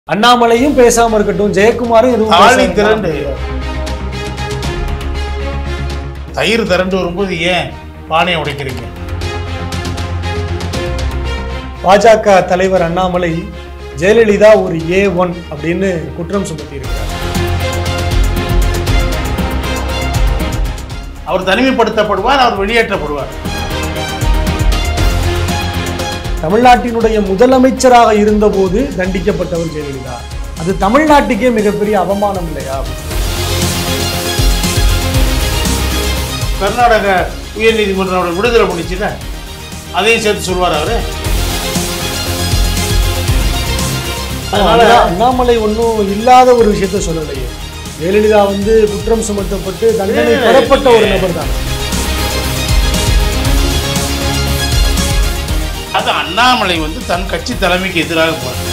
அண்ணாமலையும் பேசாம இருக்கட்டும் ஜெயக்குமாரும் எதுவும் தாலி பேசாம திரண்டு இருக்கட்டும். தயிர் திரண்டு வரும்போது ஏன் பானையை உடைக்கிறீங்க பாஜக தலைவர் அண்ணாமலை ஜெயலலிதா ஒரு ஏ ஒன் அப்படின்னு குற்றம் சுமத்தி இருக்கிறார் அவர் தனிமைப்படுத்தப்படுவார் அவர் வெளியேற்றப்படுவார் தமிழ்நாட்டினுடைய முதலமைச்சராக இருந்தபோது தண்டிக்கப்பட்டவர் ஜெயலலிதா அது தமிழ்நாட்டுக்கே மிகப்பெரிய அவமானம் இல்லையா கர்நாடக உயர்நீதிமன்றம் அவரை விடுதலை பண்ணிச்சுல அதையும் சேர்த்து சொல்வார் அவரு அதனால அதனால அண்ணாமலை ஒன்றும் இல்லாத ஒரு விஷயத்த சொல்லலையே ஜெயலலிதா வந்து குற்றம் சுமத்தப்பட்டு தண்டனை இல்ல, பெறப்பட்ட ஒரு இல்ல. நபர் தான் அது அண்ணாமலை வந்து தன் கட்சி தலைமைக்கு எதிராக போறார்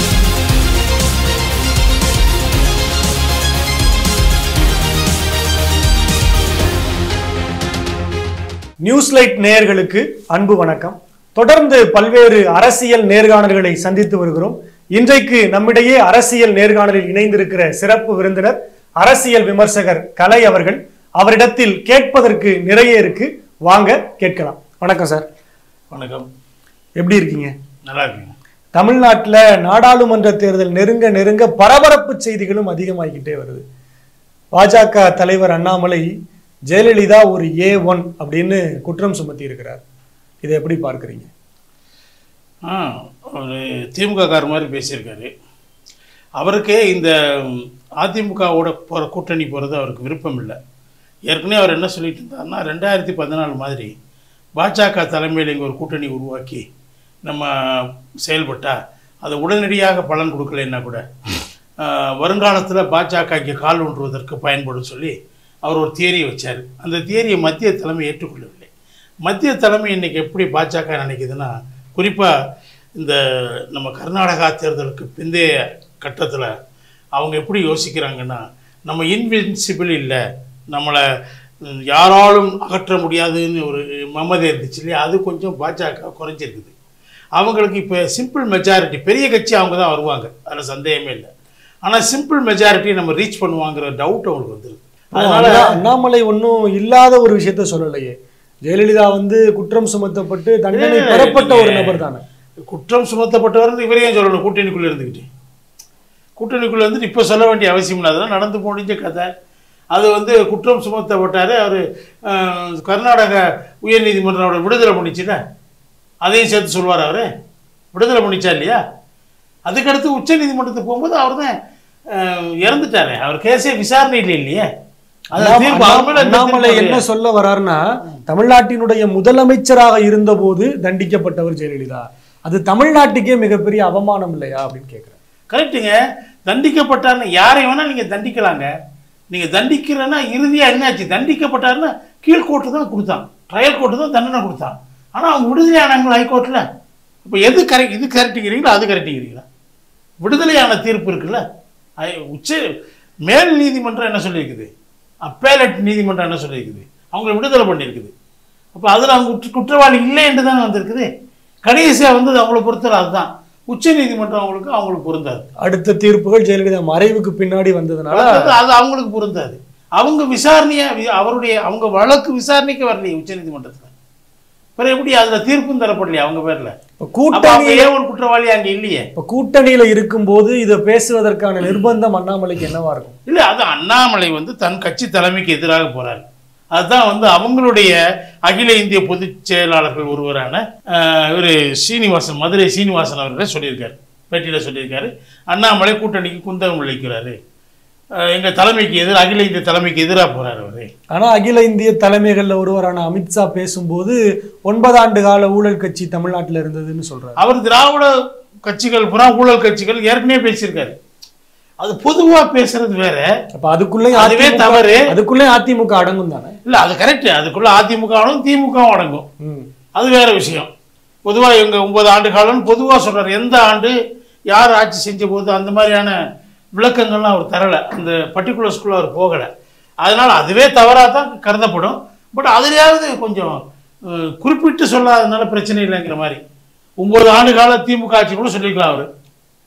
நியூஸ் லைட் நேயர்களுக்கு அன்பு வணக்கம் தொடர்ந்து பல்வேறு அரசியல் நேர்காணல்களை சந்தித்து வருகிறோம் இன்றைக்கு நம்மிடையே அரசியல் நேர்காணலில் இணைந்திருக்கிற சிறப்பு விருந்தினர் அரசியல் விமர்சகர் கலை அவர்கள் அவரிடத்தில் கேட்பதற்கு நிறைய இருக்கு வாங்க கேட்கலாம் வணக்கம் சார் வணக்கம் எப்படி இருக்கீங்க நல்லா இருக்குங்க தமிழ்நாட்டில் நாடாளுமன்ற தேர்தல் நெருங்க நெருங்க பரபரப்பு செய்திகளும் அதிகமாகிக்கிட்டே வருது பாஜக தலைவர் அண்ணாமலை ஜெயலலிதா ஒரு ஏ ஒன் அப்படின்னு குற்றம் சுமத்தி இருக்கிறார் இதை எப்படி பார்க்குறீங்க ஆ ஒரு திமுக கார் மாதிரி பேசியிருக்காரு அவருக்கே இந்த ம், அதிமுகவோட போகிற கூட்டணி போகிறது அவருக்கு விருப்பம் இல்லை ஏற்கனவே அவர் என்ன சொல்லிட்டு இருந்தாருன்னா ரெண்டாயிரத்தி பதினாலு மாதிரி பாஜக தலைமையில் இங்கே ஒரு கூட்டணி உருவாக்கி நம்ம செயல்பட்டால் அது உடனடியாக பலன் கொடுக்கலைன்னா கூட வருங்காலத்தில் பாஜக இங்கே கால் ஊன்றுவதற்கு பயன்படும் சொல்லி அவர் ஒரு தியரியை வச்சார் அந்த தியரியை மத்திய தலைமை ஏற்றுக்கொள்ளவில்லை மத்திய தலைமை இன்னைக்கு எப்படி பாஜக நினைக்குதுன்னா குறிப்பாக இந்த நம்ம கர்நாடகா தேர்தலுக்கு பிந்தைய கட்டத்தில் அவங்க எப்படி யோசிக்கிறாங்கன்னா நம்ம இன்வின்சிபிள் இல்லை நம்மளை ம், யாராலும் அகற்ற முடியாதுன்னு ஒரு மமதை இருந்துச்சு இல்லையா அது கொஞ்சம் பாஜக குறைஞ்சிருக்குது அவங்களுக்கு இப்போ சிம்பிள் மெஜாரிட்டி பெரிய கட்சி அவங்க தான் வருவாங்க அதில் சந்தேகமே இல்லை ஆனால் சிம்பிள் மெஜாரிட்டி நம்ம ரீச் பண்ணுவாங்கிற டவுட் அவங்களுக்கு வந்துருக்கு அதனால அதனால அண்ணாமலை ஒன்றும் இல்லாத ஒரு விஷயத்த சொல்லலையே ஜெயலலிதா வந்து குற்றம் சுமத்தப்பட்டு தண்டனை இல்ல, பெறப்பட்ட ஒரு நீங்க- நபர் தானே குற்றம் சுமத்தப்பட்டவர் இவரையும் சொல்லணும் கூட்டணிக்குள்ளே இருந்துக்கிட்டு கூட்டணிக்குள்ளே இருந்துட்டு இப்போ சொல்ல வேண்டிய அவசியம் இல்லை அதெல்லாம் நடந்து முடிஞ்ச கதை அது வந்து குற்றம் சுமத்தப்பட்டார் அவர் கர்நாடக உயர்நீதிமன்றம் அவரை விடுதலை பண்ணிச்சுல அதையும் சேர்த்து சொல்வார் அவர் விடுதலை பண்ணிச்சா இல்லையா அதுக்கடுத்து உச்ச நீதிமன்றத்துக்கு போகும்போது அவர் தான் இறந்துட்டாரு அவர் கேஸே விசாரணையில் இல்லையே அது தீர்ப்பு அவர் மேல எந்த அண்ணாமலை தீர்ப்பும் என்ன இல்லையே. சொல்ல வர்றாருன்னா தமிழ்நாட்டினுடைய முதலமைச்சராக இருந்தபோது தண்டிக்கப்பட்டவர் ஜெயலலிதா அது தமிழ்நாட்டுக்கே மிகப்பெரிய அவமானம் இல்லையா அப்படின்னு கேட்கிறேன் கரெக்டுங்க தண்டிக்கப்பட்டார்னு யாரை வேணா நீங்க தண்டிக்கலாங்க நீங்க தண்டிக்கிறன்னா இறுதியா என்னாச்சு தண்டிக்கப்பட்டாருன்னா கீழ்கோர்ட்டு தான் கொடுத்தான் ட்ரையல் கோர்ட்டு தான் தண்டனை கொடுத்தான் ஆனா அவங்க விடுதலை ஆனாங்களா ஹைகோர்ட்ல இப்போ எது கரெக்ட் இது கரெக்டுங்கிறீங்களா அது கரெக்டுங்கிறீங்களா விடுதலையான தீர்ப்பு இருக்குல்ல ஐ- உச்ச மேல் நீதிமன்றம் என்ன சொல்லியிருக்குது அப்பேலட் நீதிமன்றம் என்ன சொல்லியிருக்குது அவங்கள விடுதலை பண்ணியிருக்குது அப்போ அதில் அவங்க குற்ற- குற்றவாளி இல்லை என்று தானே வந்திருக்குது கடைசியாக வந்தது அவங்கள பொறுத்தவரை அதுதான் உச்ச நீதிமன்றம் அவங்களுக்கு அவங்களுக்கு பொருந்தாது அடுத்த தீர்ப்புகள் ஜெயலலிதா மறைவுக்கு பின்னாடி வந்ததுனால அது அது அவங்களுக்கு பொருந்தாது அவங்க விசாரணையா வி- அவருடைய அவங்க வழக்கு விசாரணைக்கு வரலையே உச்ச நீதிமன்றத்தில் பிறகு எப்படி அதுல தீர்ப்பும் தரப்படலையே அவங்க பேர்ல இப்ப அப்ப கூட்டணி அவங்க ஏன் ஒரு குற்றவாளி அங்க இல்லையே இப்ப கூட்டணியில இருக்கும்போது இதை பேசுவதற்கான நிர்பந்தம் அண்ணாமலைக்கு என்னவா இருக்கும் இல்ல அது அண்ணாமலை வந்து தன் கட்சி தலைமைக்கு எதிராக போறாரு அதுதான் வந்து அவங்களுடைய அகில இந்திய பொதுச் செயலாளர்கள் ஒருவரான அஹ், இவரு சீனிவாசன் மதுரை சீனிவாசன் அவர்களே சொல்லியிருக்காரு பேட்டியில சொல்லியிருக்காரு அண்ணாமலை கூட்டணிக்கு குந்தகம் விளைக்கிறாரு அஹ், எங்க தலைமைக்கு எதிராக அகில இந்திய தலைமைக்கு எதிராக போறாரு அவரு ஆனா அகில இந்திய தலைமைகள்ல ஒருவரான அமித்ஷா பேசும்போது ஒன்பதாண்டு கால ஊழல் கட்சி தமிழ்நாட்டுல இருந்ததுன்னு சொல்றாரு அவர் திராவிட கட்சிகள் புறா ஊழல் கட்சிகள் ஏற்கனவே பேசியிருக்காரு அது பொதுவா பேசுறது வேற அப்ப அதுக்குள்ளேயும் அதுவே அதிமுக தவறு அதுக்குள்ளேயும் அதிமுக அடங்கும் தானே இல்ல அது கரெக்ட் அதுக்குள்ள அதிமுக அடங்கும் திமுகவும் அடங்கும் ம். அது வேற விஷயம் பொதுவா இவங்க ஒன்பது ஆண்டு காலம்னு பொதுவா சொல்றாரு எந்த ஆண்டு யார் ஆட்சி செஞ்ச போது அந்த மாதிரியான விளக்கங்கள்லாம் அவர் தரல அந்த பர்டிகுலர்ஸ்குள்ள அவர் போகல அதனால அதுவே தவறாக தான் கருதப்படும் பட் அதுலயாவது கொஞ்சம் அஹ், குறிப்பிட்டு சொல்லாததுனால பிரச்சனை இல்லைங்கிற மாதிரி ஒன்பது ஆண்டு கால திமுக ஆட்சி கூட சொல்லிக்கலாம் அவர்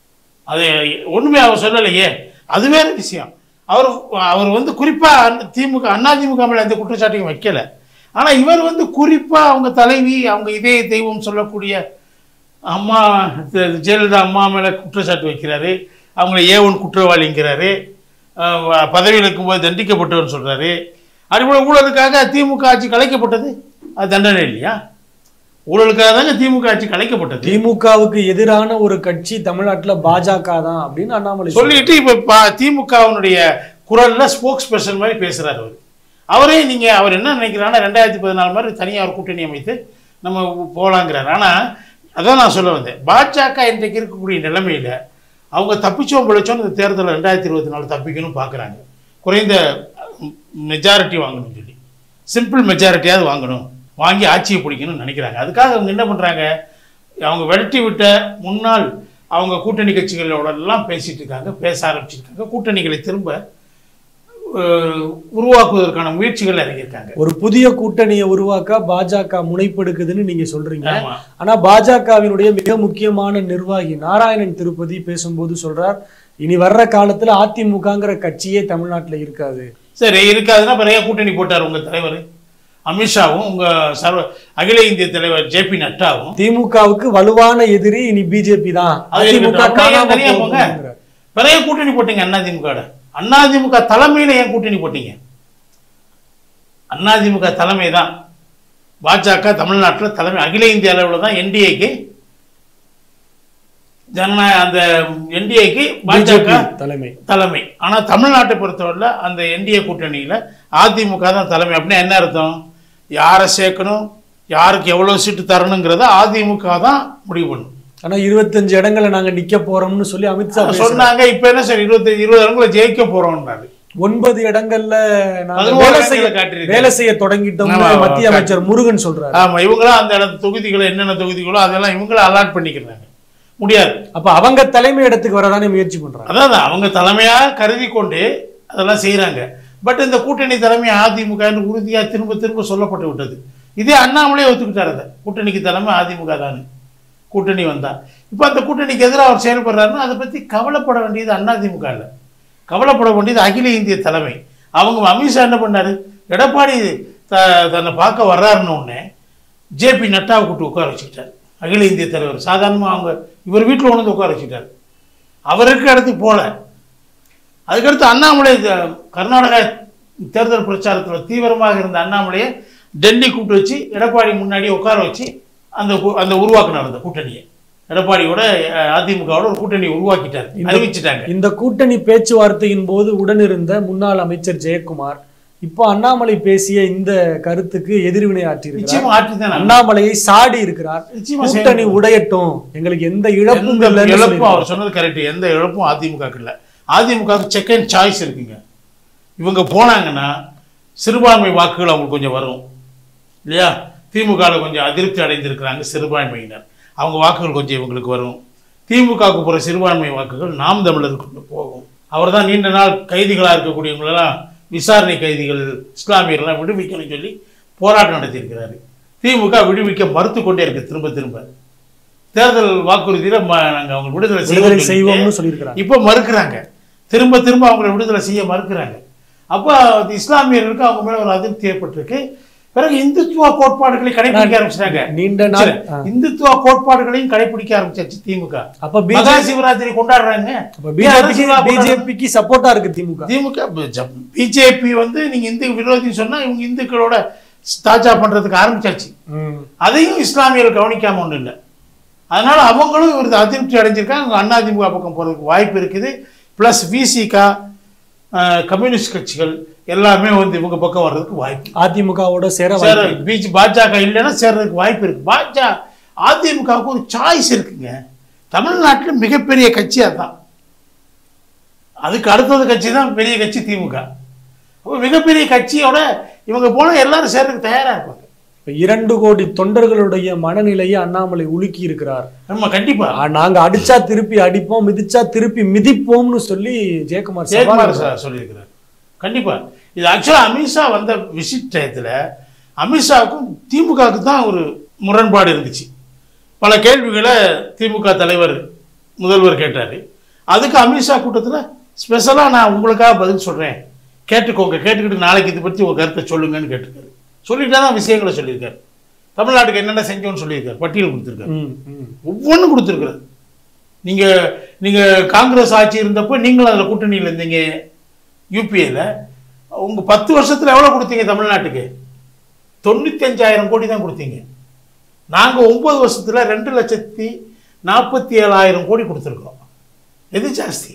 அது ஒண்ணுமே அவர் சொல்லலையே அது வேற விஷயம் அவர் அவர் வந்து குறிப்பா திமுக அதிமுக மேல எந்த குற்றச்சாட்டையும் வைக்கல ஆனா இவர் வந்து குறிப்பா அவங்க தலைவி அவங்க இதய தெய்வம் சொல்லக்கூடிய அம்மா ஜெ- ஜெயலலிதா அம்மா மேல குற்றச்சாட்டு வைக்கிறாரு அவங்கள ஏ ஒன் குற்றவாளிங்கிறாரு அஹ் பதவியில் இருக்கும்போது தண்டிக்கப்பட்டவர்னு சொல்றாரு அதுபோல ஊழலுக்காக திமுக ஆட்சி கலைக்கப்பட்டது அது தண்டனை இல்லையா ஊழலுக்காக தாங்க திமுக ஆட்சி கலைக்கப்பட்டது திமுகவுக்கு எதிரான ஒரு கட்சி தமிழ்நாட்டுல பாஜக தான் அப்படின்னு அண்ணாமலை சொல்லிட்டு இப்ப பா- திமுகவினுடைய குரல்ல ஸ்போக்ஸ் பர்சன் மாதிரி பேசுறாரு அவர் அவரே நீங்க அவர் என்ன நினைக்கிறாருன்னா ரெண்டாயிரத்தி பதினாலு மாதிரி தனியாக ஒரு கூட்டணி அமைத்து நம்ம போகலாங்கிறார் ஆனா அதான் நான் சொல்ல வந்தேன் பாஜக இன்றைக்கு இருக்கக்கூடிய நிலைமையில அவங்க தப்பிச்சோம் பிழைச்சோம் இந்த தேர்தலில் ரெண்டாயிரத்தி இருபத்தி நாலு தப்பிக்கணும் பார்க்குறாங்க குறைந்த மெஜாரிட்டி வாங்கணும்னு சொல்லி சிம்பிள் மெஜாரிட்டியாவது வாங்கணும் வாங்கி ஆட்சியை பிடிக்கணும்னு நினைக்கிறாங்க அதுக்காக அவங்க என்ன பண்ணுறாங்க அவங்க விரட்டி விட்ட முன்னாள் அவங்க கூட்டணி கட்சிகளோட எல்லாம் பேசிட்டு இருக்காங்க பேச ஆரம்பிச்சிருக்காங்க கூட்டணிகளை திரும்ப அஹ், உருவாக்குவதற்கான முயற்சிகள் இறங்கியிருக்காங்க ஒரு புதிய கூட்டணியை உருவாக்க பாஜக முனைப்பெடுக்குதுன்னு நீங்க சொல்றீங்க ஆமா ஆனா பாஜகவினுடைய மிக முக்கியமான நிர்வாகி நாராயணன் திருப்பதி பேசும்போது சொல்றார் இனி வர்ற காலத்துல அதிமுகங்கிற கட்சியே தமிழ்நாட்டுல இருக்காது சரி இருக்காதுன்னா பிறகு ஏன் கூட்டணி போட்டார் உங்க தலைவர் அமித்ஷாவும் உங்க சர்வ அகில இந்திய தலைவர் ஜே பி நட்டாவும் திமுகவுக்கு வலுவான எதிரி இனி பிஜேபி தான் அது அதிமுக இருக்கட்டும். அப்படியே காணாம தனியா போங்க. போகுதுங்கிறார். பிறகு கூட்டணி போட்டீங்க அதிமுக அதிமுக தலைமையில ஏன் கூட்டணி போட்டீங்க அதிமுக தலைமை தான் பாஜக தமிழ்நாட்டில் தலைமை அகில இந்திய அளவில் தான் என்டிஏக்கு ஜனநாயக அந்த என்டிஏக்கு பாஜக BJP தலைமை தலைமை ஆனா தமிழ்நாட்டை பொறுத்தவரையில் அந்த என்டிஏ கூட்டணியில அதிமுக தான் தலைமை அப்படின்னா என்ன அர்த்தம் யாரை சேர்க்கணும் யாருக்கு எவ்வளவு சீட்டு தரணுங்கிறத அதிமுக தான் முடிவு பண்ணும் ஆனா இருபத்தஞ்சு இடங்களை நாங்க நிக்க போறோம்னு சொல்லி அமித்ஷா பேசுறாரு. சொன்னாங்க இப்ப என்ன சார் இருபத்தி இருபது இடங்களை ஜெயிக்க போறோம்னாரு ஒன்பது இடங்கள்ல நாங்க பதினோரு வேலை செய்ய இடங்களை காட்டியிருக்காரு. வேலை செய்ய தொடங்கிட்டோம் ஆமா, ஆமா, மத்திய அமைச்சர் முருகன் சொல்றாரு ஆமா இவங்களாம் அந்த இடத்து தொகுதிகளை என்னென்ன தொகுதிகளோ அதெல்லாம் இவங்கள அலாட் பண்ணிக்கிறாங்க முடியாது அப்ப அவங்க தலைமை இடத்துக்கு வரதானே முயற்சி பண்றாங்க அதாவது அவங்க தலைமையா கருதி கொண்டு அதெல்லாம் செய்றாங்க பட் இந்த கூட்டணி தலைமை அதிமுக என்று உறுதியா திரும்ப திரும்ப சொல்லப்பட்டு விட்டது இதே அண்ணாமலே ஒத்துக்கிட்டார் அதை கூட்டணிக்கு தலைமை அதிமுக தான் கூட்டணி வந்தா இப்போ அந்த கூட்டணிக்கு எதிராக அவர் செயல்படுறாருன்னா அதை பத்தி கவலைப்பட வேண்டியது அதிமுக இல்ல கவலைப்பட வேண்டியது அகில இந்திய தலைமை அவங்க அமித்ஷா என்ன பண்ணாரு எடப்பாடி த- தன்னை பார்க்க வர்றாருன்னு உடனே ஜேபி நட்டாவை கூட்டு உட்கார வச்சுக்கிட்டார் அகில இந்திய தலைவர் சாதாரணமாக அவங்க இவர் வீட்டில் கொண்டு வந்து உட்கார வச்சுக்கிட்டாரு அவர் இருக்கிற இடத்துக்கு போல அதுக்கடுத்து அண்ணாமலை த- கர்நாடக தேர்தல் பிரச்சாரத்தில் தீவிரமாக இருந்த அண்ணாமலையை டெல்லி கூப்பிட்டு வச்சு எடப்பாடி முன்னாடி உட்கார வச்சு அந்த கூ- அந்த உருவாக்குனார் அந்த கூட்டணியை எடப்பாடியோட அஹ், அதிமுகவோட ஒரு கூட்டணியை உருவாக்கிட்டார் அறிவிச்சிட்டாங்க இந்த கூட்டணி பேச்சுவார்த்தையின் போது உடனிருந்த முன்னாள் அமைச்சர் ஜெயக்குமார் இப்போ அண்ணாமலை பேசிய இந்த கருத்துக்கு எதிர்வினை ஆற்றியிருக்கிறார் நிச்சயமா ஆட்சி தான் அண்ணாமலையை சாடி இருக்கிறார் நிச்சயமா கூட்டணி உடையட்டும் எங்களுக்கு எந்த இழப்பும் எந்த இல்லைன்னு இழப்பும் சொல்லியிருக்காரு. அவர் சொன்னது கரெக்ட் எந்த இழப்பும் அதிமுகக்கு இல்லை அதிமுக செகண்ட் சாய்ஸ் இருக்குங்க இவங்க போனாங்கன்னா சிறுபான்மை வாக்குகள் அவங்களுக்கு கொஞ்சம் வரும் இல்லையா திமுகவில் கொஞ்சம் அதிருப்தி அடைந்திருக்கிறாங்க சிறுபான்மையினர் அவங்க வாக்குகள் கொஞ்சம் இவங்களுக்கு வரும் திமுகவுக்கு போகிற சிறுபான்மை வாக்குகள் நாம் தமிழருக்கு போகும் அவர் தான் நீண்ட நாள் கைதிகளாக இருக்கக்கூடியவங்களெல்லாம் விசாரணை கைதிகள் இஸ்லாமியர்கள்லாம் விடுவிக்கணும்னு சொல்லி போராட்டம் நடத்தியிருக்கிறாரு திமுக விடுவிக்க மறுத்து கொண்டே இருக்கு திரும்ப திரும்ப தேர்தல் வாக்குறுதியில் நாங்கள் அவங்க விடுதலை விடுதலை செய்வோம்னு சொல்லிட்டு செய்வோம்னு சொல்லியிருக்கிறாங்க இப்போ மறுக்கிறாங்க திரும்ப திரும்ப அவங்களை விடுதலை செய்ய மறுக்கிறாங்க அப்போ அது இஸ்லாமியர்களுக்கு அவங்க மேல ஒரு அதிருப்தி ஏற்பட்டிருக்கு பிறகு இந்துத்துவ கோட்பாடுகளை கடைபிடிக்க ஆரம்பிச்சிட்டாங்க நீண்ட நாள் சரி, இந்துத்துவ கோட்பாடுகளையும் கடைபிடிக்க ஆரம்பிச்சாச்சு திமுக அப்ப மகா பிஜேபி சிவராத்திரி கொண்டாடுறாங்க பிஜேபிக்கு பிஜேபிக்கு சப்போர்ட்டா இருக்கு திமுக திமுக பிஜேபி வந்து நீங்க இந்து விரோதின்னு சொன்னா இவங்க இந்துக்களோட தாஜா பண்றதுக்கு ஆரம்பிச்சாச்சு ம். அதையும் இஸ்லாமியர்கள் கவனிக்காம ஒன்றும் இல்லை அதனால அவங்களும் இவர் அதிருப்தி அடைஞ்சிருக்காங்க அண்ணா திமுக பக்கம் போறதுக்கு வாய்ப்பு இருக்குது ப்ளஸ் விசிகா கம்யூனிஸ்ட் கட்சிகள் எல்லாமே வந்து இவங்க பக்கம் வர்றதுக்கு வாய்ப்பு அதிமுகவோட சேர சேர வாய்ப்பு பிஜ் பாஜக இல்லைன்னா சேர்றதுக்கு வாய்ப்பு இருக்கு பாஜக அதிமுகவுக்கு ஒரு சாய்ஸ் இருக்குங்க தமிழ்நாட்டில் மிகப்பெரிய கட்சி அதான் அதுக்கு அடுத்தது கட்சி தான் பெரிய கட்சி திமுக அப்போ மிகப்பெரிய கட்சியோட இவங்க போனால் எல்லாரும் சேர்றதுக்கு தயாரா இருப்பாங்க இப்ப இரண்டு கோடி தொண்டர்களுடைய மனநிலையை அண்ணாமலை உலுக்கி இருக்கிறார் நம்ம கண்டிப்பா ஆ, நாங்க அடிச்சா திருப்பி அடிப்போம் மிதிச்சா திருப்பி மிதிப்போம்னு சொல்லி ஜெயக்குமார் சவால் ஜெயக்குமார் விடுறார். சார் சொல்லியிருக்கிறார் கண்டிப்பா இது ஆக்சுவலா அமித்ஷா வந்த விசிட் டயத்துல அமித்ஷாவுக்கும் திமுகவுக்கு தான் ஒரு முரண்பாடு இருந்துச்சு பல கேள்விகளை திமுக தலைவர் முதல்வர் கேட்டார் அதுக்கு அமித்ஷா கூட்டத்தில் ஸ்பெஷலாக நான் உங்களுக்காக பதில் சொல்கிறேன் கேட்டுக்கோங்க கேட்டுக்கிட்டு நாளைக்கு இதை பற்றி உங்கள் கருத்தை சொல்லுங்கன்னு கேட்டிருக்காரு சொல்லிட்டா தான் விஷயங்களை சொல்லியிருக்காரு தமிழ்நாட்டுக்கு என்னென்ன செஞ்சோன்னு சொல்லியிருக்காரு பட்டியல் கொடுத்துருக்காரு ம், ம். ஒவ்வொன்றும் கொடுத்துருக்குறது நீங்கள் நீங்கள் காங்கிரஸ் ஆட்சி இருந்தப்போ நீங்களும் அதில் கூட்டணியில் இருந்தீங்க யூபிஏல உங்கள் பத்து வருஷத்தில் எவ்வளோ கொடுத்தீங்க தமிழ்நாட்டுக்கு தொண்ணூத்தஞ்சாயிரம் கோடி தான் கொடுத்தீங்க நாங்கள் ஒம்பது வருஷத்தில் ரெண்டு லட்சத்தி நாற்பத்தி ஏழாயிரம் கோடி கொடுத்துருக்கோம் எது ஜாஸ்தி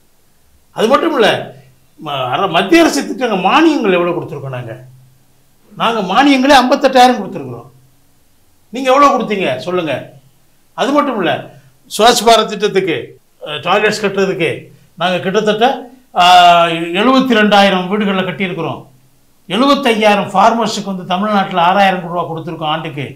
அது மட்டும் இல்லை மத்திய அரசு திட்டங்கள் மானியங்கள் எவ்வளோ கொடுத்துருக்கோம் நாங்கள் நாங்கள் மானியங்களே ஐம்பத்தெட்டாயிரம் கொடுத்துருக்குறோம் நீங்கள் எவ்வளோ கொடுத்தீங்க சொல்லுங்கள் அது மட்டும் இல்லை ஸ்வச் பாரத் திட்டத்துக்கு டாய்லெட்ஸ் கட்டுறதுக்கு நாங்கள் கிட்டத்தட்ட எழுபத்தி ரெண்டாயிரம் வீடுகளில் கட்டியிருக்கிறோம் எழுபத்தையாயிரம் ஃபார்மர்ஸுக்கு வந்து தமிழ்நாட்டில் ஆறாயிரம் ரூபா கொடுத்துருக்கோம் ஆண்டுக்கு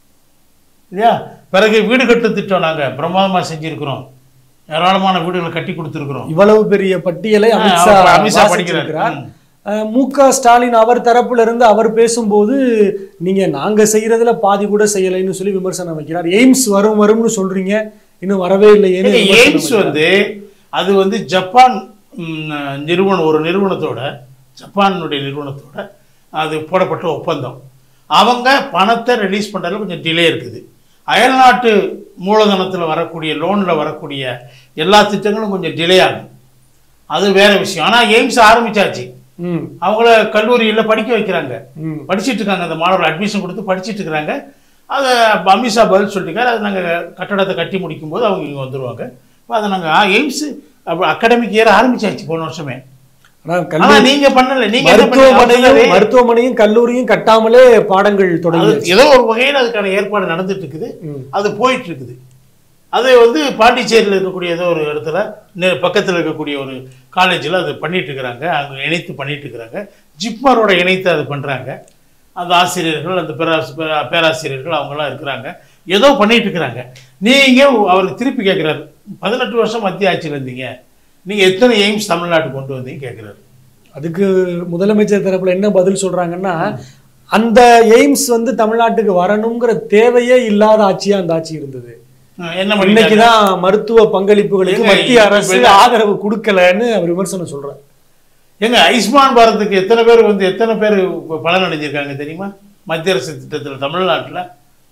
இல்லையா பிறகு வீடு கட்டு திட்டம் நாங்கள் பிரமாதமாக செஞ்சுருக்கிறோம் ஏராளமான வீடுகளை கட்டி கொடுத்துருக்குறோம் இவ்வளவு பெரிய பட்டியலை ஆ, அமித்ஷா அவர் அமித்ஷா வாசிச்சிருக்கிறார். படிக்கிறார். அஹ், மு க ஸ்டாலின் அவர் தரப்புல இருந்து அவர் பேசும்போது நீங்க நாங்க செய்யறதுல பாதி கூட செய்யலைன்னு சொல்லி விமர்சனம் வைக்கிறார் எய்ம்ஸ் வரும் வரும்னு சொல்றீங்க இன்னும் வரவே இல்லையேன்னு ஏங்க, விமர்சனம் எய்ம்ஸ் வைக்கிறார். வந்து அது வந்து ஜப்பான் ம், நிறுவனம் ஒரு நிறுவனத்தோட ஜப்பானுடைய நிறுவனத்தோட அது போடப்பட்ட ஒப்பந்தம் அவங்க பணத்தை ரிலீஸ் பண்ணுறதுல கொஞ்சம் டிலே இருக்குது அயல்நாட்டு மூலதனத்தில் வரக்கூடிய லோனில் வரக்கூடிய எல்லா திட்டங்களும் கொஞ்சம் டிலே ஆகும் அது வேற விஷயம் ஆனால் எய்ம்ஸ் ஆரம்பிச்சாச்சு ம், அவங்கள கல்லூரியில் படிக்க வைக்கிறாங்க ம். படிச்சிட்டு இருக்காங்க அந்த மாணவர்கள் அட்மிஷன் கொடுத்து படிச்சிட்டு இருக்கிறாங்க அதை அமித்ஷா பதில் சொல்லிட்டாரு அதை நாங்கள் கட்டடத்தை கட்டி முடிக்கும் போது அவங்க இங்கே வந்துருவாங்க இப்போ அதை நாங்கள் எய்ம்ஸ் அகாடமிக் இயர் ஆரம்பிச்சாச்சு போன வருஷமே ஆனா ஆனா கல்லூரி நீங்க பண்ணல நீங்க என்ன பண்ணீங்க? மருத்துவமனையும் அவசரவே- மருத்துவமனையும் கல்லூரியும் கட்டாமலே பாடங்கள் அது தொடங்கி ஏதோ ஒரு வகையில் அதுக்கான ஏற்பாடு நடந்துட்டு இருக்குது ம். அது போயிட்டு இருக்குது அது வந்து பாண்டிச்சேரியில் இருக்கக்கூடிய ஏதோ ஒரு இடத்துல நெ- பக்கத்தில் இருக்கக்கூடிய ஒரு காலேஜில் அது பண்ணிட்டு இருக்கிறாங்க அங்கே இணைத்து பண்ணிட்டு இருக்கிறாங்க ஜிப்மரோட இணைத்து அது பண்ணுறாங்க அந்த ஆசிரியர்கள் அந்த பேராசி பேரா- பேராசிரியர்கள் அவங்கெல்லாம் இருக்கிறாங்க ஏதோ பண்ணிட்டு இருக்கிறாங்க நீங்கள் அவருக்கு திருப்பி கேட்குறாரு பதினெட்டு வருஷம் மத்திய ஆட்சியில் இருந்தீங்க நீங்கள் எத்தனை எய்ம்ஸ் தமிழ்நாட்டுக்கு கொண்டு வந்தீங்க கேட்குறாரு அதுக்கு முதலமைச்சர் தரப்புல என்ன பதில் சொல்றாங்கன்னா அந்த எய்ம்ஸ் வந்து தமிழ்நாட்டுக்கு வரணுங்கிற தேவையே இல்லாத ஆட்சியா அந்த ஆட்சி இருந்தது என்ன பண்ணிட்டாங்க? இன்னைக்குதான் மருத்துவ பங்களிப்புகளுக்கு ஏங்க, மத்திய இப்ப அரசு என்ன? ஆதரவு கொடுக்கலன்னு அவர் விமர்சனம் சொல்றார் ஏங்க ஐஸ்மான் பாரத்துக்கு எத்தனை பேர் வந்து எத்தனை பேர் பலன் அடைஞ்சிருக்காங்க தெரியுமா மத்திய அரசு திட்டத்தில் தமிழ்நாட்டில்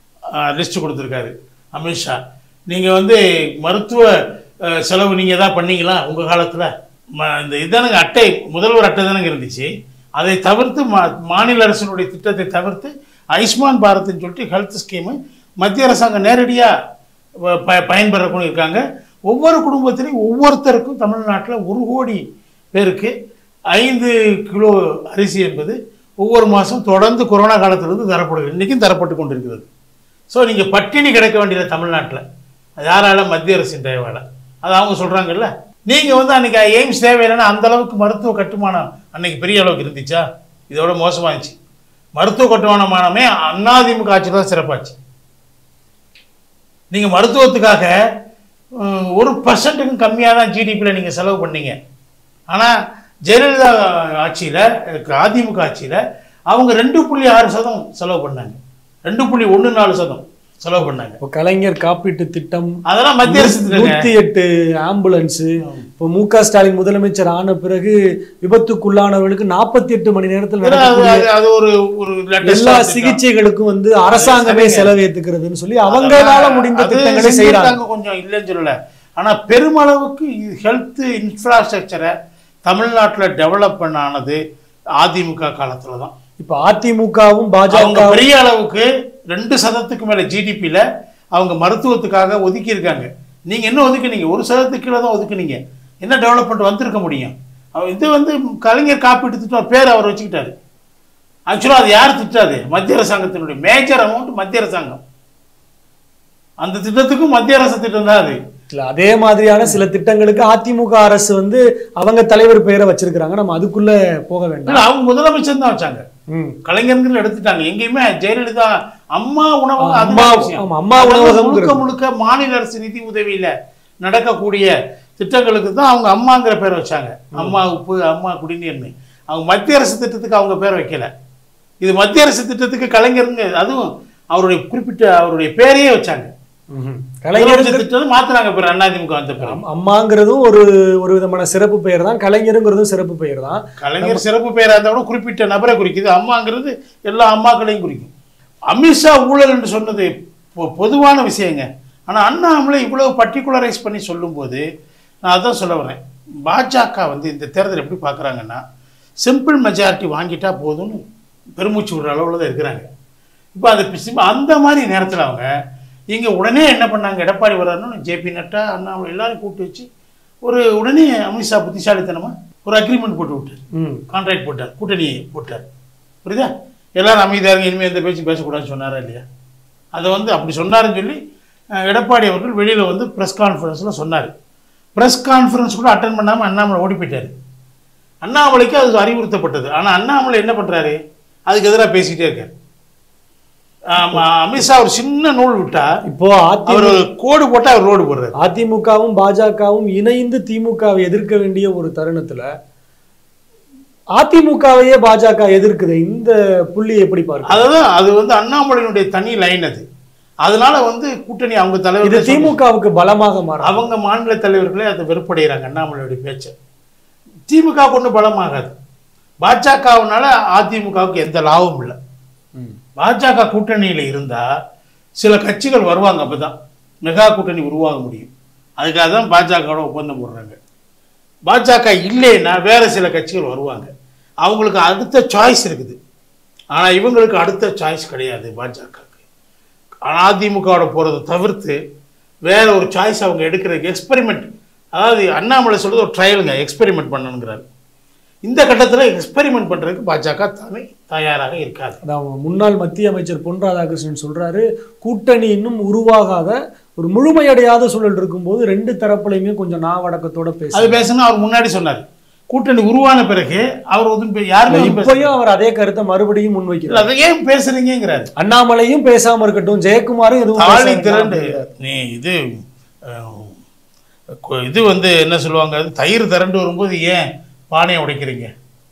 லிஸ்ட் கொடுத்துருக்காரு அமித்ஷா நீங்கள் வந்து மருத்துவ அஹ், செலவு நீங்கள் எதாவது பண்ணீங்களா உங்கள் காலத்தில் இந்த இதானுங்க அட்டை முதல்வர் அட்டை தானங்க இருந்துச்சு அதை தவிர்த்து மா மாநில அரசினுடைய திட்டத்தை தவிர்த்து ஐஸ்மான் பாரத்னு சொல்லிட்டு ஹெல்த் ஸ்கீமு மத்திய அரசாங்கம் நேரடியாக ப பயன்பெறக்கூடிய இருக்காங்க ஒவ்வொரு குடும்பத்திலையும் ஒவ்வொருத்தருக்கும் தமிழ்நாட்டில் ஒரு கோடி பேருக்கு ஐந்து கிலோ அரிசி என்பது ஒவ்வொரு மாதம் தொடர்ந்து கொரோனா காலத்திலிருந்து தரப்படுகிறது இன்றைக்கும் தரப்பட்டு கொண்டிருக்கிறது ஸோ நீங்கள் பட்டினி கிடக்க வேண்டியது தமிழ்நாட்டில் அது யாரால மத்திய அரசின் தயவால் அது அவங்க சொல்கிறாங்கல்ல நீங்கள் வந்து அன்றைக்கி எய்ம்ஸ் தேவையில்லைன்னா அந்த அளவுக்கு மருத்துவ கட்டுமானம் அன்னைக்கு பெரிய அளவுக்கு இருந்துச்சா இதோட மோசமாக இருந்துச்சு மருத்துவ கட்டுமானமானமே அதிமுக ஆட்சி தான் சிறப்பாச்சு நீங்கள் மருத்துவத்துக்காக உம், ஒரு பர்சன்ட்டுக்கும் கம்மியாக தான் ஜிடிபியில் நீங்கள் செலவு பண்ணீங்க ஆனால் ஜெயலலிதா ஆட்சியில் அதிமுக ஆட்சியில் அவங்க ரெண்டு புள்ளி ஆறு சதம் செலவு பண்ணாங்க ரெண்டு புள்ளி ஒன்று நாலு சதம் செலவு பண்ணாங்க இப்போ கலைஞர் காப்பீட்டு திட்டம் அதெல்லாம் மத்திய அரசு திட்டங்க. நூத்தி எட்டு ஆம்புலன்ஸ் இப்போ மு க ஸ்டாலின் முதலமைச்சர் ஆன பிறகு விபத்துக்குள்ளானவர்களுக்கு நாற்பத்தி எட்டு மணி நேரத்தில் அது- நடக்கக்கூடிய அது- அது ஒரு ஒரு latest எல்லா ஆ திட்டம். சிகிச்சைகளுக்கும் வந்து அரசாங்கமே சரிங்க. செலவு ஏத்துக்கிறதுன்னு சொல்லி அவங்களால முடிந்த அது திட்டங்களை செய்யறாங்க செஞ்சிருக்காங்க கொஞ்சம் இல்லைன்னு சொல்லல ஆனா பெருமளவுக்கு ஹெல்த் இன்ஃப்ராஸ்ட்ரக்சரை தமிழ்நாட்டில் டெவலப் பண்ண ஆனது அதிமுக காலத்துல தான் இப்ப அதிமுகவும் அவங்க பாஜக பெரிய அளவுக்கு ரெண்டு சதத்துக்கு மேல ஜிடிபியில் அவங்க மருத்துவத்துக்காக ஒதுக்கி இருக்காங்க நீங்க என்ன ஒதுக்குனீங்க ஒரு சதத்துக்கு கீழே தான் ஒதுக்குனீங்க என்ன டெவலப்மெண்ட் வந்திருக்க முடியும் அவ- இது வந்து கலைஞர் காப்பீட்டு திட்டம் பேர் அவர் வச்சுக்கிட்டாரு ஆக்சுவலாக அது யார் திட்டாது மத்திய அரசாங்கத்தினுடைய மேஜர் அமௌண்ட் மத்திய அரசாங்கம் அந்த திட்டத்துக்கும் மத்திய அரசு திட்டம் தான் அது இல்ல, அதே மாதிரியான சில திட்டங்களுக்கு அதிமுக அரசு வந்து அவங்க தலைவர் பெயரை வச்சிருக்கிறாங்க நம்ம அதுக்குள்ள போக வேண்டாம் இல்ல, அவங்க முதலமைச்சர் தான் வச்சாங்க ம். கலைஞர்கள் எடுத்துட்டாங்க எங்கேயுமே ஜெயலலிதா அம்மா உணவகம் ஆ, அதுதான் அம்மா- விஷயம். ஆமா, அம்மா அது வந்து உணவகம்ங்கிறது. முழுக்க முழுக்க மாநில அரசு நிதி உதவியில நடக்கக்கூடிய திட்டங்களுக்கு தான் அவங்க அம்மாங்கிற பேர் வச்சாங்க அம்மா உப்பு அம்மா குடிநீர்னு அவங்க மத்திய அரசு திட்டத்துக்கு அவங்க பேர் வைக்கல இது மத்திய அரசு திட்டத்துக்கு கலைஞருங்க அதுவும் அவருடைய குறிப்பிட்ட அவருடைய பேரையே வச்சாங்க ம்ஹும். கலைஞர் கலைஞர் திட்டம் மாத்துறாங்க பிறகு அதிமுக வந்த பிறகு அம்- அம்மாங்கிறதும் ஒரு ஒரு விதமான சிறப்பு பெயர் தான் கலைஞருங்கிறதும் சிறப்பு பெயர் தான் கலைஞர் சிறப்பு பெயரா இருந்தா கூட குறிப்பிட்ட நபரை குறிக்குது அம்மாங்கிறது எல்லா அம்மாக்களையும் குறிக்கும் அமித்ஷா ஊழல் என்று சொன்னது பொ- பொதுவான விஷயங்க ஆனா அண்ணாமலை இவ்வளவு பர்டிகுலரைஸ் பண்ணி சொல்லும்போது நான் அதான் சொல்ல வரேன் பாஜக வந்து இந்த தேர்தல் எப்படி பார்க்குறாங்கன்னா சிம்பிள் மெஜாரிட்டி வாங்கிட்டா போதும்னு பெருமூச்சு விடுற அளவில் தான் இருக்கிறாங்க இப்போ அது பிசி- அந்த மாதிரி நேரத்தில் அவங்க இங்க உடனே என்ன பண்ணாங்க எடப்பாடி வர்றாருன்னு ஜேபி நட்டா அண்ணாமலை எல்லாரும் கூப்பிட்டு வச்சு ஒரு உடனே அமித்ஷா புத்திசாலித்தனமா ஒரு அக்ரிமெண்ட் போட்டு விட்டார் ம் கான்ட்ராக்ட் போட்டார் கூட்டணி போட்டார் புரியுதா எல்லாரும் அமைதியாக இருங்க இனிமேல் எந்த பேச்சும் பேசக்கூடாதுன்னு சொன்னாரா இல்லையா அதை வந்து அப்படி சொன்னாருன்னு சொல்லி அஹ், எடப்பாடி அவர்கள் வெளியில் வந்து ப்ரெஸ் கான்ஃபரன்ஸில் சொன்னார் ப்ரெஸ் கான்ஃபரன்ஸ் கூட அட்டன் பண்ணாமல் அண்ணாமலை ஓடி போயிட்டார் அண்ணாமலைக்கு அது அறிவுறுத்தப்பட்டது ஆனால் அண்ணாமலை என்ன பண்ணுறாரு அதுக்கு எதிராக பேசிக்கிட்டே இருக்கார் ஆமா, அமித்ஷா ஒரு சின்ன நூல் விட்டா இப்போ அதி அவர் ஒரு கோடு போட்டால் அவர் ரோடு போடுறாரு அதிமுகவும் பாஜகவும் இணைந்து திமுகவை எதிர்க்க வேண்டிய ஒரு தருணத்துல அதிமுகவையே பாஜக எதிர்க்குது இந்த புள்ளி எப்படி பார்க்க அதுதான் அது வந்து அண்ணாமலையினுடைய தனி லைன் அது அதனால வந்து கூட்டணி அவங்க இது தலைவர் திமுகவுக்கு பலமாக மாறும் அவங்க மாநில தலைவர்களே அதை வெறுப்படைகிறாங்க அண்ணாமலையுடைய பேச்சை திமுக கொண்டு பலமாகாது பாஜகவுனால அதிமுகவுக்கு எந்த லாபமும் இல்லை ம். பாஜக கூட்டணியில் இருந்தா சில கட்சிகள் வருவாங்க அப்பதான் மெகா கூட்டணி உருவாக முடியும் அதுக்காக தான் பாஜகவோட ஒப்பந்தம் போடுறாங்க பாஜக இல்லைன்னா வேற சில கட்சிகள் வருவாங்க அவங்களுக்கு அடுத்த சாய்ஸ் இருக்குது ஆனா இவங்களுக்கு அடுத்த சாய்ஸ் கிடையாது பாஜகவுக்கு அதிமுகவோட போறதை தவிர்த்து வேற ஒரு சாய்ஸ் அவங்க எடுக்கிறதுக்கு எக்ஸ்பெரிமெண்ட் அதாவது அண்ணாமலை சொல்றது ஒரு ட்ரையலுங்க எக்ஸ்பெரிமெண்ட் பண்ணணுங்கிறாரு இந்த கட்டத்தில் எக்ஸ்பெரிமெண்ட் பண்றதுக்கு பாஜக தானே தயாராக இருக்காது அதான் முன்னாள் மத்திய அமைச்சர் பொன் ராதாகிருஷ்ணன் சொல்றாரு கூட்டணி இன்னும் உருவாகாத ஒரு முழுமையடையாத சூழல் இருக்கும்போது ரெண்டு தரப்புலையுமே கொஞ்சம் நாவடக்கத்தோட அது பேச பேசணும் அவர் முன்னாடி சொன்னார் கூட்டணி உருவான பிறகு அவர் வந்து இப்ப யாருமே எதுவும் பேசல. இப்பயும் அவர் அதே கருத்தை மறுபடியும் இல்ல, முன்வைக்கிறார் அதை ஏன் பேசுறீங்கிறாரு அண்ணாமலையும் பேசாம இருக்கட்டும் ஜெயக்குமாரும் எதுவும் தாலி பேசாம திரண்டு இருக்கட்டும். நீ இது அஹ், கொ- இது வந்து என்ன சொல்லுவாங்க அது தயிர் திரண்டு வரும்போது ஏன் பானையை உடைக்கிறீங்க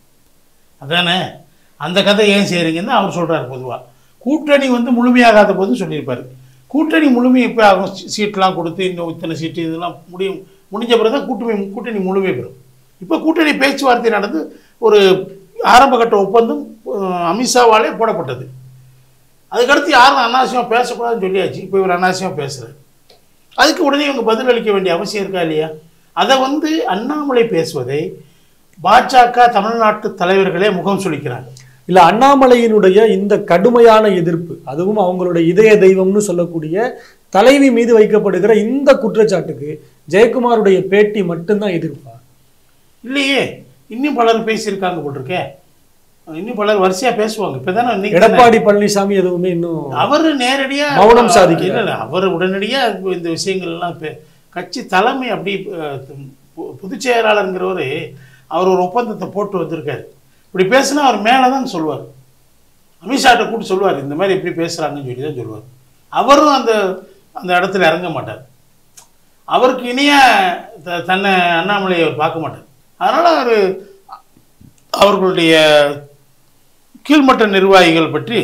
அதானே அந்த கதை ஏன் செய்கிறீங்கன்னு அவர் சொல்றாரு பொதுவா கூட்டணி வந்து முழுமையாகாத போது சொல்லியிருப்பாரு கூட்டணி முழுமை இப்போ ஆகும் சீ- சீட்லாம் கொடுத்து இன்னும் இத்தனை சீட்டு இதெல்லாம் முடியும் முடிஞ்ச பிறகு தான் கூட்டணி கூட்டணி முழுமை பெறும் இப்போ கூட்டணி பேச்சுவார்த்தை நடந்து ஒரு ஆரம்பகட்ட ஒப்பந்தம் அஹ், அமித்ஷாவாலே போடப்பட்டது அதுக்கடுத்து யாரும் அனாவசியமாக பேசக்கூடாதுன்னு சொல்லியாச்சு இப்போ இவர் அனாவசியமாக பேசுகிறார் அதுக்கு உடனே இவங்க பதில் அளிக்க வேண்டிய அவசியம் இருக்கா இல்லையா அதை வந்து அண்ணாமலை பேசுவதை பாஜக தமிழ்நாட்டு தலைவர்களே முகம் சுளிக்கிறாங்க இல்ல அண்ணாமலையினுடைய இந்த கடுமையான எதிர்ப்பு அதுவும் அவங்களுடைய இதய தெய்வம்னு சொல்லக்கூடிய தலைவி மீது வைக்கப்படுகிற இந்த குற்றச்சாட்டுக்கு ஜெயக்குமாருடைய பேட்டி மட்டும்தான் எதிர்ப்பா இல்லையே இன்னும் பலர் பேசியிருக்காங்க போல் இருக்கே இன்னும் பலர் வரிசையா பேசுவாங்க இப்பதானே இன்னைக்கு தானே. எடப்பாடி பழனிசாமி எதுவுமே இன்னும் அவரு நேரடியா மௌனம் சாதிக்கிறார். இல்ல, இல்ல, அவர் உடனடியா இந்த விஷயங்கள் எல்லாம் பே- கட்சி தலைமை அப்படி அஹ், பொ- பொதுச் செயலாளருங்கிறவரு அவர் ஒரு ஒப்பந்தத்தை போட்டு வந்திருக்காரு இப்படி பேசினா அவர் மேலே தான் சொல்லுவார் அமித்ஷாட்ட கூப்பிட்டு சொல்லுவார் இந்த மாதிரி எப்படி பேசுறாங்கன்னு சொல்லி தான் சொல்லுவார் அவரும் அந்த அந்த இடத்துல இறங்க மாட்டார் அவருக்கு இனிய த- தன்னை அண்ணாமலையை அவர் பார்க்க மாட்டார் அதனால அவர் அவர்களுடைய கீழ்மட்ட நிர்வாகிகள் பற்றி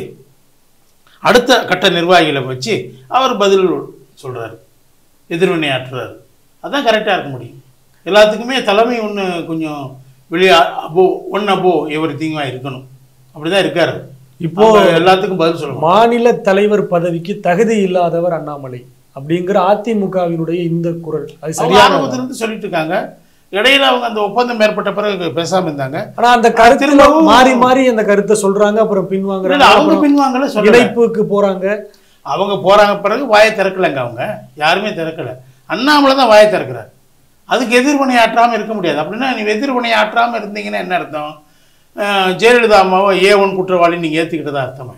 அடுத்த கட்ட நிர்வாகிகளை வச்சு அவர் பதில் சொல்றாரு எதிர்வினை ஆற்றுறாரு அதான் கரெக்டாக இருக்க முடியும் எல்லாத்துக்குமே தலைமை ஒன்று கொஞ்சம் வெளியே அபோ ஒன் அபோ எவர் திங்கமாக இருக்கணும் அப்படிதான் இருக்காரு இப்போ இப்போ எல்லாத்துக்கும் பதில் சொல்லணும் மாநில தலைவர் பதவிக்கு தகுதி இல்லாதவர் அண்ணாமலை அப்படிங்கிற அதிமுகவினுடைய இந்த குரல் அது அவங்க சரியான ஆரம்பத்திலிருந்து சொல்லிட்டு இருக்காங்க இடையில அவங்க அந்த ஒப்பந்தம் ஏற்பட்ட பிறகு பேசாம இருந்தாங்க ஆனா அந்த கருத்துல திரும்பவும் மாறி மாறி அந்த கருத்தை சொல்றாங்க அப்புறம் பின்வாங்குறாங்க இல்ல, அவங்க அப்புறம் பின்வாங்கல சொல்லல இணைப்புக்கு போறாங்க அவங்க போறாங்க பிறகு வாயை திறக்கலைங்க அவங்க யாருமே திறக்கல அண்ணாமலை தான் வாயை திறக்கிறார் அதுக்கு எதிர்வினை ஆற்றாம இருக்க முடியாது அப்படின்னா நீ எதிர்வினை ஆற்றாம இருந்தீங்கன்னா என்ன அர்த்தம் அஹ், ஜெயலலிதா அம்மாவை ஏ ஒன் குற்றவாளி நீங்க ஏத்துக்கிட்டதா அர்த்தமா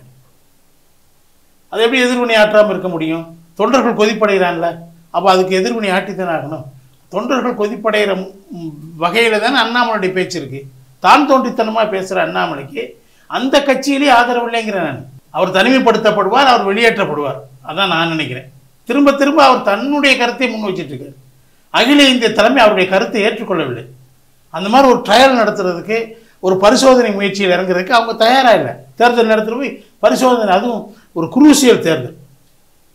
அது எப்படி எதிர்வினை ஆற்றாம இருக்க முடியும் தொண்டர்கள் கொதிப்படைகிறான்ல அப்போ அதுக்கு எதிர்வினை ஆட்டித்தானே ஆகணும் தொண்டர்கள் கொதிப்படைகிற ம், வகையில தானே அண்ணாமலையுடைய பேச்சு இருக்கு தான் தோன்றித்தனமா பேசுற அண்ணாமலைக்கு அந்த கட்சியிலே ஆதரவு இல்லைங்கிறேன் நான் அவர் தனிமைப்படுத்தப்படுவார் அவர் வெளியேற்றப்படுவார் அதான் நான் நினைக்கிறேன் திரும்ப திரும்ப அவர் தன்னுடைய கருத்தை முன் வச்சிட்டு இருக்காரு அகில இந்திய தலைமை அவருடைய கருத்தை ஏற்றுக்கொள்ளவில்லை அந்த மாதிரி ஒரு ட்ரையல் நடத்துறதுக்கு ஒரு பரிசோதனை முயற்சியில் இறங்குறதுக்கு அவங்க தயாரா இல்லை தேர்தல் நேரத்தில் போய் பரிசோதனை அதுவும் ஒரு குரூசியல் தேர்தல்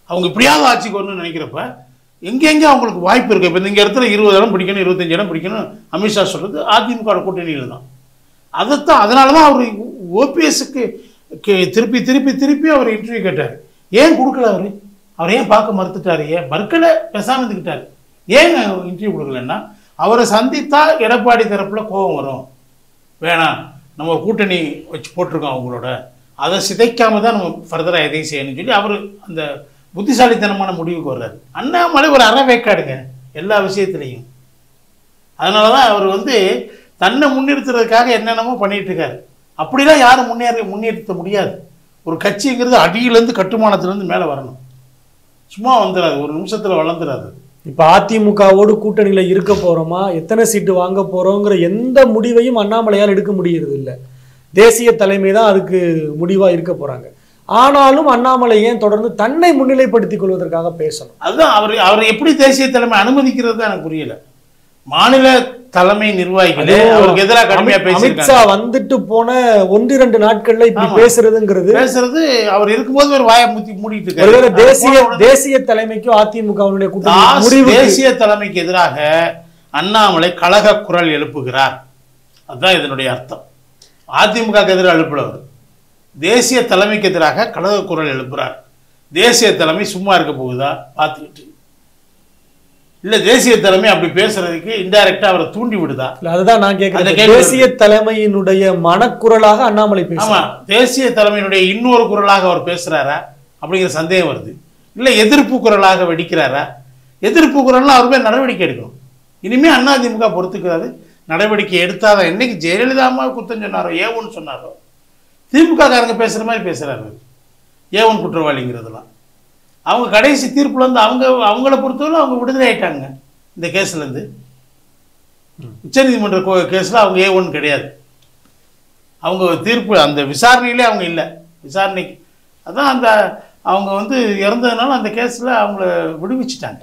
அவங்க இப்படியாவது ஆட்சிக்கு வரணும்னு நினைக்கிறப்ப எங்கெங்கே அவங்களுக்கு வாய்ப்பு இருக்குது இப்போ இந்த இடத்துல இருபது இடம் பிடிக்கணும் இருபத்தஞ்சு இடம் பிடிக்கணும் அமித்ஷா சொல்கிறது அதிமுக கூட்டணியில் தான் அதைத்தான் அதனால தான் அவர் ஓபிஎஸ்க்கு திருப்பி திருப்பி திருப்பி அவர் இன்டர்வியூ கேட்டார் ஏன் கொடுக்கல அவர் அவர் ஏன் பார்க்க மறுத்துட்டாரு ஏன் மறுக்கல பேசாம இருந்துக்கிட்டாரு ஏன் இன்டர்வியூ கொடுக்கலன்னா அவரை சந்தித்தா எடப்பாடி தரப்புல கோபம் வரும் வேணாம் நம்ம ஒரு கூட்டணி வச்சு போட்டிருக்கோம் அவங்களோட அதை சிதைக்காம தான் நம்ம ஃபர்தராக எதையும் செய்யணும்னு சொல்லி அவர் அந்த புத்திசாலித்தனமான முடிவுக்கு வர்றாரு அண்ணாமலை ஒரு அறவேக்காடுங்க எல்லா விஷயத்துலையும் அதனால தான் அவர் வந்து தன்னை முன்னிறுத்துறதுக்காக என்னென்னமோ பண்ணிட்டு இருக்காரு அப்படிலாம் யாரும் முன்னேற முன்னேற்ற முடியாது ஒரு கட்சிங்கிறது அடியிலேருந்து கட்டுமானத்துலேருந்து மேலே வரணும் சும்மா வந்துடாது ஒரு நிமிஷத்தில் வளர்ந்துடாது இப்ப அதிமுகவோடு கூட்டணியில இருக்க போறோமா எத்தனை சீட்டு வாங்க போறோங்கிற எந்த முடிவையும் அண்ணாமலையால் எடுக்க முடியறது இல்ல தேசிய தலைமை தான் அதுக்கு முடிவா இருக்க போறாங்க ஆனாலும் அண்ணாமலை ஏன் தொடர்ந்து தன்னை முன்னிலைப்படுத்திக் கொள்வதற்காக பேசணும் அதுதான் அவர் அவர் எப்படி தேசிய தலைமை அனுமதிக்கிறது தான் எனக்கு புரியல மாநில தலைமை நிர்வாகிகளே அவருக்கு எதிராக கடுமையா அமித்- பேசியிருக்காங்க அமித்ஷா வந்துட்டு போன ஒன்றிரண்டு நாட்கள்ல இப்படி ஆமா. பேசுறதுங்கிறது பேசுறது அவர் இருக்கும்போது ஒரு வாயை முத்தி மூடிட்டு இருக்காரு ஒருவேளை அவர் தேசிய போன உடனே தேசிய தலைமைக்கும் அதிமுகவினுடைய கூட்டணி தாஸ் முடிவு தேசிய தலைமைக்கு எதிராக அண்ணாமலை கழக குரல் எழுப்புகிறார் அதுதான் இதனுடைய அர்த்தம் அதிமுக எதிராக எழுப்புறவர் தேசிய தலைமைக்கு எதிராக கழக குரல் எழுப்புறார் தேசிய தலைமை சும்மா இருக்க போகுதா பார்த்துக்கிட்டு இல்ல தேசிய தலைமை அப்படி பேசுறதுக்கு இன்டைரக்டா அவரை தூண்டி விடுதா இல்ல, அதுதான் நான் அந்த கேட்கிறேன் கேள்வி தேசிய தலைமையினுடைய மனக்குரலாக அண்ணாமலை ஆமா பேசுறார் தேசிய தலைமையினுடைய இன்னொரு குரலாக அவர் பேசுறாரா அப்படிங்கிற சந்தேகம் வருது இல்ல எதிர்ப்பு குரலாக வெடிக்கிறாரா எதிர்ப்பு குரல்னா அவர் மேல் நடவடிக்கை எடுக்கணும் இனிமே அதிமுக பொறுத்துக்கிறாரு நடவடிக்கை எடுத்தாதான் என்னைக்கு ஜெயலலிதா அம்மா குத்தம் சொன்னாரோ ஏவுன்னு சொன்னாரோ திமுக காரங்க பேசுற மாதிரி பேசுறாரு ஏவன் குற்றவாளிங்கிறதெல்லாம் அவங்க கடைசி தீர்ப்புல இருந்து அவங்க அவங்கள பொறுத்தவரை அவங்க விடுதலை ஆயிட்டாங்க இந்த கேஸ்ல இருந்து உச்சநீதிமன்ற கோ- கேஸ்ல அவங்க ஏ ஒன் கிடையாது அவங்க தீர்ப்பு அந்த விசாரணையிலே அவங்க இல்லை விசாரணைக்கு அதான் அந்த அவங்க வந்து இறந்ததுனால அந்த கேஸில் அவங்கள விடுவிச்சிட்டாங்க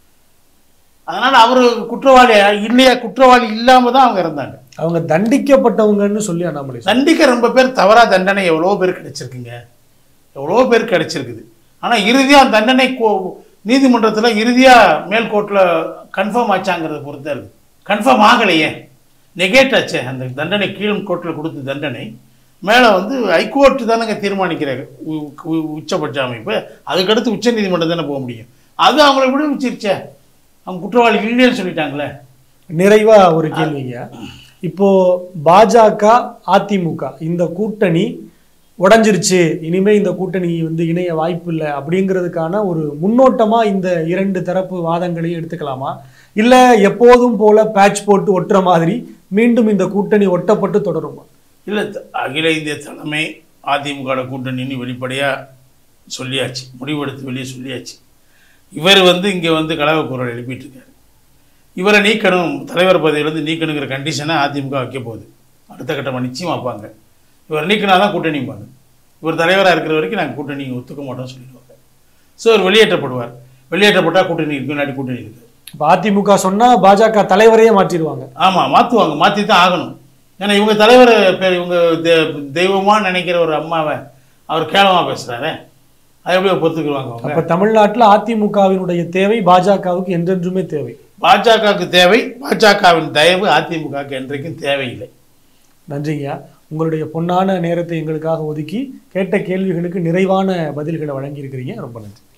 அதனால் அவர் குற்றவாளி இல்லையா குற்றவாளி இல்லாமல் தான் அவங்க இறந்தாங்க அவங்க தண்டிக்கப்பட்டவங்கன்னு சொல்லி அண்ணாமலை சொல்றார். தண்டிக்க ரொம்ப பேர் தவறா தண்டனை எவ்வளோ பேர் கிடைச்சிருக்குங்க எவ்வளோ பேர் கிடைச்சிருக்குது ஆனால் இறுதியாக தண்டனை நீதிமன்றத்தில் இறுதியாக மேல்கோர்ட்டில் கன்ஃபார்ம் ஆச்சாங்கிறத பொறுத்து தான் இருக்குது கன்ஃபார்ம் ஆகலையே நெகேட் ஆச்சே அந்த தண்டனை கீழ் கோர்ட்டில் கொடுத்த தண்டனை மேலே வந்து ஹைகோர்ட் தானங்க தீர்மானிக்கிறாங்க உ- உ- உச்சபட்ச அமைப்பு அதுக்கடுத்து உச்ச நீதிமன்றம் தானே போக முடியும் அது அவங்கள விடுவிச்சிருச்சே அவங்க குற்றவாளி இல்லைன்னு சொல்லிட்டாங்களே நிறைவா ஒரு கேள்விங்க இப்போ பாஜக அதிமுக இந்த கூட்டணி உடைஞ்சிருச்சு இனிமே இந்த கூட்டணி வந்து இணைய வாய்ப்பு இல்லை அப்படிங்கிறதுக்கான ஒரு முன்னோட்டமா இந்த இரண்டு தரப்பு வாதங்களையும் எடுத்துக்கலாமா இல்ல எப்போதும் போல பேட்ச் போட்டு ஒட்டுற மாதிரி மீண்டும் இந்த கூட்டணி ஒட்டப்பட்டு தொடருமா இல்லை அகில இந்திய தலைமை அதிமுக கூட்டணின்னு வெளிப்படையாக சொல்லியாச்சு முடிவெடுத்து வெளியே சொல்லியாச்சு இவர் வந்து இங்கே வந்து கலக குரல் எழுப்பிட்டு இருக்காரு இவரை நீக்கணும் தலைவர் பதவியிலேருந்து நீக்கணுங்கிற கண்டிஷனை அதிமுக வைக்க போகுது அடுத்த கட்டமாக நிச்சயம் வைப்பாங்க இவர் நீக்கினா தான் கூட்டணிப்பாங்க இவர் தலைவராக இருக்கிற வரைக்கும் நாங்கள் கூட்டணி ஒத்துக்க மாட்டோம்னு சொல்லிடுவாங்க ஸோ அவர் வெளியேற்றப்படுவார் வெளியேற்றப்பட்டால் கூட்டணி இருக்கு இல்லாட்டி கூட்டணி இருக்குது இப்போ அதிமுக சொன்னா பாஜக தலைவரையே மாற்றிடுவாங்க ஆமாம் மாற்றுவாங்க மாற்றி தான் ஆகணும் ஏன்னா இவங்க தலைவர் பேர் இவங்க தெ- தெய்வமா நினைக்கிற ஒரு அம்மாவை அவர் கேவலமாக பேசுகிறாரே அது எப்படி பொறுத்துக்குருவாங்க அவங்க அப்ப தமிழ்நாட்டுல அதிமுகவினுடைய தேவை பாஜகவுக்கு என்றென்றுமே தேவை பாஜகவுக்கு தேவை பாஜகவின் தயவு அதிமுகவுக்கு என்றைக்கும் தேவையில்லை நன்றிங்கய்யா உங்களுடைய பொன்னான நேரத்தை எங்களுக்காக ஒதுக்கி கேட்ட கேள்விகளுக்கு நிறைவான பதில்களை வழங்கியிருக்கிறீங்க ரொம்ப நன்றி